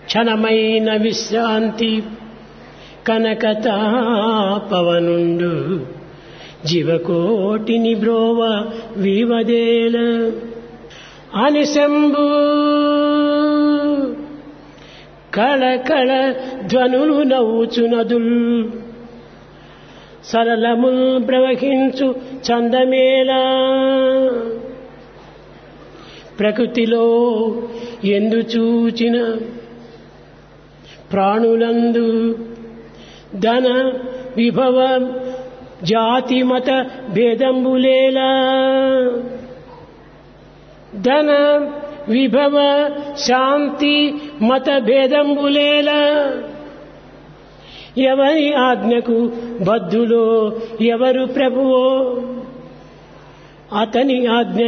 క్షణమైన విశ్రాంతి కనకతాపవనుండు జీవకోటిని బ్రోవ వీవదేల అనిశంభు కళకళ ధ్వనులు నవ్వుచునదుల్ సరళముల్ ప్రవహించు చందమేలా ప్రకృతిలో ఎందు చూచిన ప్రాణులందు ధన విభవ జాతి మత భేదంబులేలా ధన విభవ శాంతి మత భేదంబులేలా ఎవరి ఆజ్ఞకు బద్ధులో ఎవరు ప్రభువో అతని ఆజ్ఞ